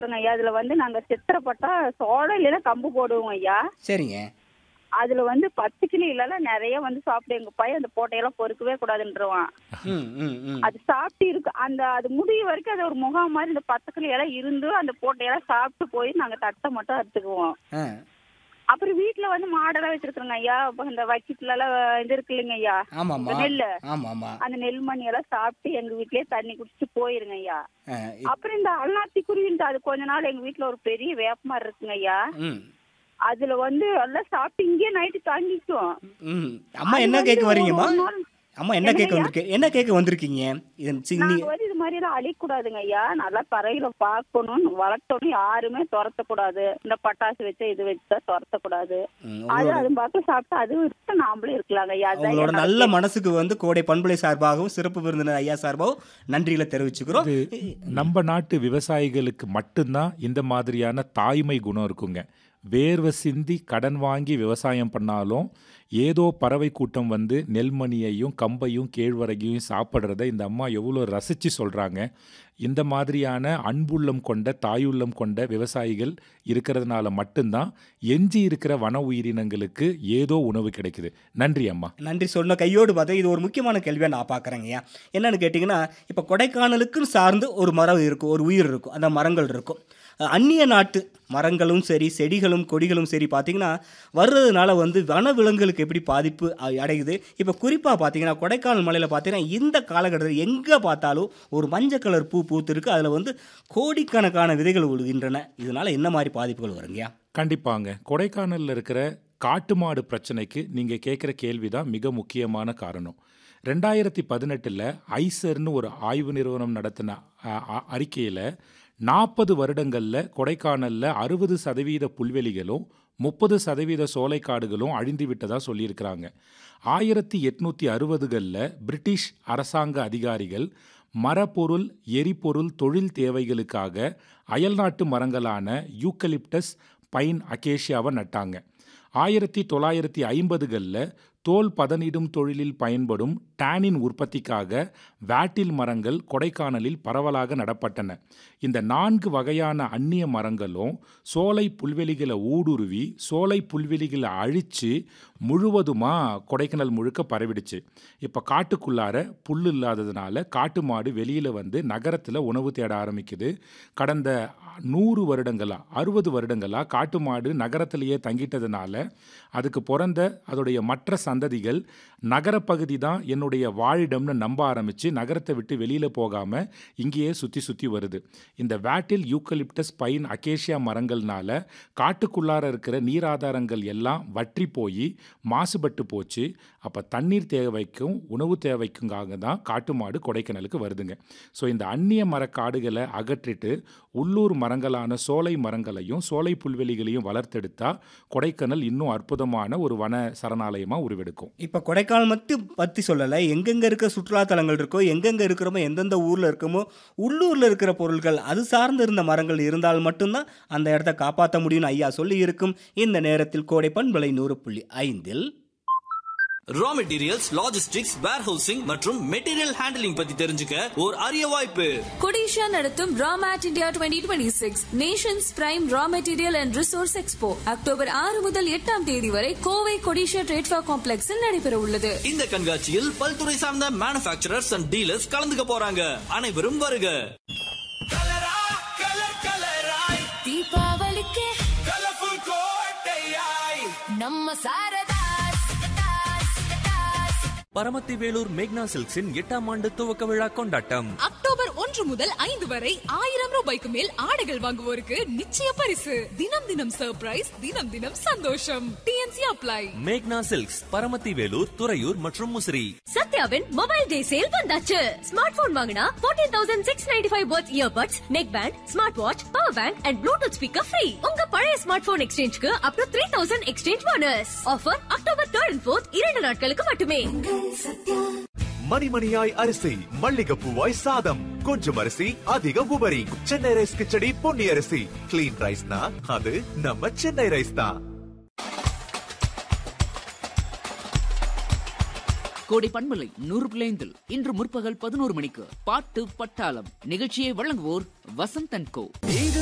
இருக்குங்க ஐயா அதுல வந்து நாங்க சித்திரப்பட்டா சோளம் இல்லைன்னா கம்பு போடுவோம் ஐயா சரிங்க அதுல வந்து பத்து கிளி இல்லைன்னா நிறைய வந்து சாப்பிட்டு எங்க பையன் அந்த போட்டையெல்லாம் பொறுக்கவே கூடாதுன்றவான் ம் ம் ம் அது சாப்பிட்டு இருக்கு அந்த அது முடிய வரைக்கும் அது ஒரு முகாம் மாதிரி இந்த பத்து கிளி எல்லாம் இருந்து அந்த போட்டையெல்லாம் சாப்பிட்டு போய் நாங்க தட்டை மட்டும் அறுத்துக்குவோம் ஆ அப்புறம் வீட்டுல வந்து மாடெல்லாம் வச்சிருக்கிறோங்க ஐயா அப்ப இந்த வக்கிட்டுல எல்லாம் இது இருக்கு இல்லைங்க ஐயா ஆமாம்மா இந்த நெல்லு ஆமாம் ஆமாம் அந்த நெல் மணி எல்லாம் சாப்பிட்டு எங்க வீட்லயே தண்ணி குடிச்சிட்டு போயிருங்க ஐயா ஆ, இ- அப்புறம் இந்த அல்நாத்தி குருவின்ட்டு அது கொஞ்ச நாள் எங்க வீட்ல ஒரு பெரிய வேப்பமரம் இருக்குங்க ஐயா ம் அதுல வந்து எல்லாம் சாப்பிட்டு இங்கேயே நைட்டு தங்கிக்கும் ம் அம்மா அது என்ன வந்து கேட்க வரீங்கம்மா ஒரு நாள் அம்மா என்ன கேட்க வந்திருக்கு என்ன கேட்க வந்திருக்கீங்க இது சி- நீ நாங்க வந்து இது மாதிரி எல்லாம் அழிக்கூடாதுங்க ஐயா நல்லா தரையில பார்க்கணும் வளர்த்தணும் யாருமே துரத்தக்கூடாது இந்த பட்டாசு வச்சு இது வச்சு துரத்தக்கூடாது ம், அது உங்களோட அது பார்க்க சாப்பிட்டு அது இருக்கு நாமளும் இருக்கலாங்க ஐயா அதுதான் உங்களோட என்னோட நல்ல மனசுக்கு வந்து கோடை பண்புலை சார்பாகவும் சிறப்பு விருந்தினர் ஐயா சார்பாகவும் நன்றிகளை தெரிவிச்சுக்கிறோம் இது நம்ம நாட்டு விவசாயிகளுக்கு மட்டும்தான் இந்த மாதிரியான தாய்மை குணம் இருக்குங்க வேர்வை சிந்தி கடன் வாங்கி விவசாயம் பண்ணாலும் ஏதோ பறவை கூட்டம் வந்து நெல்மணியையும் கம்பையும் கேழ்வரகையும் சாப்பிட்றத இந்த அம்மா எவ்வளோ ரசித்து சொல்கிறாங்க இந்த மாதிரியான அன்புள்ளம் கொண்ட தாயுள்ளம் கொண்ட விவசாயிகள் இருக்கிறதுனால மட்டும்தான் எஞ்சி இருக்கிற வன உயிரினங்களுக்கு ஏதோ உணவு கிடைக்குது நன்றி அம்மா நன்றி சொன்ன கையோடு பார்த்தா இது ஒரு முக்கியமான கேள்வியாக நான் பார்க்குறேங்கய்யா என்னன்னு கேட்டிங்கன்னா இப்போ கொடைக்கானலுக்குன்னு சார்ந்து ஒரு மரம் இருக்கும் ஒரு உயிர் இருக்கும் அந்த மரங்கள் இருக்கும் அஹ் அந்நிய நாட்டு மரங்களும் சரி செடிகளும் கொடிகளும் சரி பார்த்தீங்கன்னா வர்றதுனால வந்து வனவிலங்குகளுக்கு எப்படி பாதிப்பு அ- அடையுது இப்போ குறிப்பாக பார்த்தீங்கன்னா கொடைக்கானல் மலையில் பார்த்தீங்கன்னா இந்த காலகட்டத்தில் எங்கே பார்த்தாலும் ஒரு மஞ்சள் கலர் பூ பூத்திருக்கு அதில் வந்து கோடிக்கணக்கான விதைகள் விழுகின்றன இதனால் என்ன மாதிரி பாதிப்புகள் வருங்கய்யா கண்டிப்பாங்க கொடைக்கானலில் இருக்கிற காட்டு மாடு பிரச்சனைக்கு நீங்கள் கேட்குற கேள்வி தான் மிக முக்கியமான காரணம் ரெண்டாயிரத்தி பதினெட்டில் ஐசர்னு ஒரு ஆய்வு நிறுவனம் நடத்தின அறிக்கையில் நாற்பது வருடங்களில் கொடைக்கானலில் அறுபது சதவீத புல்வெளிகளும் முப்பது சதவீத சோலைக்காடுகளும் அழிந்து விட்டதாக சொல்லியிருக்கிறாங்க ஆயிரத்தி எட்நூற்றி அறுபதுகளில் பிரிட்டிஷ் அரசாங்க அதிகாரிகள் மரப்பொருள் எரிபொருள் தொழில் தேவைகளுக்காக அயல்நாட்டு மரங்களான யூக்கலிப்டஸ் பைன் அகேஷியாவை நட்டாங்க ஆயிரத்தி தொள்ளாயிரத்தி ஐம்பதுகளில் தோல் பதனிடும் தொழிலில் பயன்படும் டேனின் உற்பத்திக்காக வேட்டில் மரங்கள் கொடைக்கானலில் பரவலாக நடப்பட்டன இந்த நான்கு வகையான அந்நிய மரங்களும் சோலை புல்வெளிகளை ஊடுருவி சோலை புல்வெளிகளை அழித்து முழுவதுமாக கொடைக்கானல் முழுக்க பரவிடுச்சு இப்போ காட்டுக்குள்ளார புல் இல்லாததுனால காட்டு மாடு வெளியில் வந்து நகரத்தில் உணவு தேட ஆரம்பிக்குது கடந்த நூறு வருடங்களா அறுபது வருடங்களா காட்டு மாடு நகரத்திலேயே தங்கிட்டதுனால அதுக்கு பிறந்த அதோடைய மற்ற சந்ததிகள் நகரப்பகுதி தான் என்னுடைய வாழிடம்னு நம்ப ஆரம்பித்து நகரத்தை விட்டு வெளியில் போகாமல் இங்கேயே சுற்றி சுற்றி வருது இந்த வேட்டில் யூக்கலிப்டஸ் பைன் அகேஷியா மரங்கள்னால காட்டுக்குள்ளார இருக்கிற நீராதாரங்கள் எல்லாம் வற்றி போய் மாசுபட்டு போச்சு அப்போ தண்ணீர் தேவைக்கும் உணவு தேவைக்குங்காக தான் காட்டு மாடு கொடைக்கானலுக்கு வருதுங்க ஸோ இந்த அந்நிய மரக்காடுகளை அகற்றிட்டு உள்ளூர் மரங்களான சோலை மரங்களையும் சோலை புல்வெளிகளையும் வளர்த்தெடுத்தா கொடைக்கானல் இன்னும் அற்புதமான ஒரு வன சரணாலயமாக உருவெடுக்கும் இப்போ கொடைக்கானல் மட்டும் பற்றி சொல்லலை எங்கெங்கே இருக்க சுற்றுலா தலங்கள் இருக்கோ எங்கெங்கே இருக்கிறோமோ எந்தெந்த ஊரில் இருக்கோமோ உள்ளூரில் இருக்கிற பொருட்கள் அது சார்ந்து இருந்த மரங்கள் இருந்தால் மட்டும்தான் அந்த இடத்த காப்பாற்ற முடியும்னு ஐயா சொல்லி இருக்கும் இந்த நேரத்தில் கோடை பண்பலை நூறு புள்ளி ஐந்தில் ரா மெட்டீரியல்ஸ் லாஜிஸ்டிக்ஸ் வேர்ஹவுசிங் மற்றும் மெட்டீரியல் ஹேண்டலிங் பத்தி தெரிஞ்சுக்க ஒரு அரிய வாய்ப்பு கொடிஷா நடத்தும் Ramet India twenty twenty six nations prime raw material and resource expo October ஆறு முதல் எட்டாம் தேதி வரை கோவை கொடிஷா ட்ரேட்ஃபா காம்ப்ளெக்ஸில் நடைபெற உள்ளது இந்த கண்காட்சியில் பல்துறை சார்ந்த மேனுஃபேக்சரர்ஸ் அண்ட் டீலர்ஸ் கலந்துக்க போறாங்க அனைவரும் வருக தீபாவளிக்கு நம்ம சாரதாஸ் பரமத்தி வேலூர் மேக்னா சில்க்ஸின் எட்டாம் ஆண்டு துவக்க விழா கொண்டாட்டம் அக்டோபர் ஒன்று முதல் ஐந்து வரை ஆயிரம் ரூபாய்க்கு மேல் ஆடைகள் வாங்குவோருக்கு நிச்சய பரிசு தினம் தினம் சர்ப்ரைஸ் தினம் தினம் சந்தோஷம் டிஎன்சி அப்ளை மேக்னா சில்க்ஸ் பரமத்தி வேலூர் துறையூர் மற்றும் முசிறி சத்யாவின் மொபைல் டே சேல் வந்தாச்சு ஸ்மார்ட் போன் வாங்கினா fourteen thousand six ninety five worth earbuds neck band smart watch power bank and bluetooth speaker free உங்க பழைய ஸ்மார்ட் போன் எக்ஸ்சேஞ்சுக்கு up to three thousand exchange bonus offer October third and fourth இரண்டு நாட்களுக்கு மட்டுமே மணிமணியாய் அரிசி மல்லிகைப்பூவாய் சாதம் கொஞ்சம் அரிசி அதிக உபரி சென்னை ரைஸ் கிச்சடி பொன்னி அரிசி கிளீன் ரைஸ்னா அது நம்ம சென்னை ரைஸ் தான் கோடை பண்பலை நூறு பிள்ளைந்தில் இன்று முற்பகல் பதினோரு மணிக்கு பாட்டு பட்டாளம் நிகழ்ச்சியை வழங்குவோர் வசந்தன் கோ இது